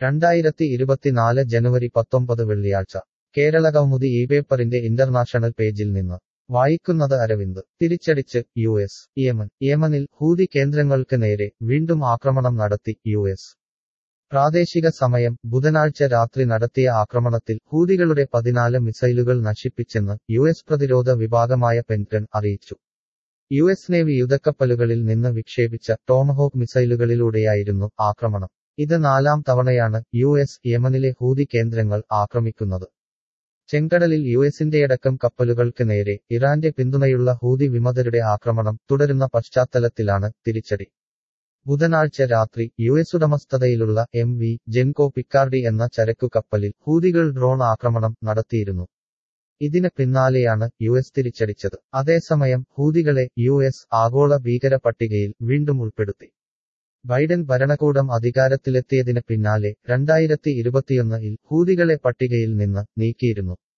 രണ്ടായിരത്തി ഇരുപത്തിനാല് ജനുവരി പത്തൊമ്പത് വെള്ളിയാഴ്ച കേരള കൗമുദി ഈ പേപ്പറിന്റെ ഇന്റർനാഷണൽ പേജിൽ നിന്ന് വായിക്കുന്നത് അരവിന്ദ് തിരിച്ചടിച്ച് യു എസ് യമൻ യമനിൽ ഹൂതി കേന്ദ്രങ്ങൾക്ക് നേരെ വീണ്ടും ആക്രമണം നടത്തി യു എസ് പ്രാദേശിക സമയം ബുധനാഴ്ച രാത്രി നടത്തിയ ആക്രമണത്തിൽ ഹൂതികളുടെ പതിനാല് മിസൈലുകൾ നശിപ്പിച്ചെന്ന് യു എസ് പ്രതിരോധ വിഭാഗമായ പെൻറ്റഗൺ അറിയിച്ചു യു എസ് നേവി യുദ്ധക്കപ്പലുകളിൽ നിന്ന് വിക്ഷേപിച്ച ടോമഹോക്ക് മിസൈലുകളിലൂടെയായിരുന്നു ആക്രമണം ഇത് നാലാം തവണയാണ് യു എസ് യമനിലെ ഹൂതി കേന്ദ്രങ്ങൾ ആക്രമിക്കുന്നത് ചെങ്കടലിൽ യു എസിന്റെയടക്കം കപ്പലുകൾക്ക് നേരെ ഇറാന്റെ പിന്തുണയുള്ള ഹൂതി വിമതരുടെ ആക്രമണം തുടരുന്ന പശ്ചാത്തലത്തിലാണ് തിരിച്ചടി ബുധനാഴ്ച രാത്രി യു എസ് ഉടമസ്ഥതയിലുള്ള എം വി ജെൻകോ പിക്കാർഡി എന്ന ചരക്കു കപ്പലിൽ ഹൂതികൾ ഡ്രോൺ ആക്രമണം നടത്തിയിരുന്നു ഇതിന് പിന്നാലെയാണ് യു എസ് തിരിച്ചടിച്ചത് അതേസമയം ഹൂതികളെ യു എസ് ആഗോള ഭീകര പട്ടികയിൽ വീണ്ടും ഉൾപ്പെടുത്തി ബൈഡൻ ഭരണകൂടം അധികാരത്തിലെത്തിയതിന് പിന്നാലെ രണ്ടായിരത്തി ഇരുപത്തിയൊന്നിൽ ഹൂതികളെ പട്ടികയിൽ നിന്ന് നീക്കിയിരുന്നു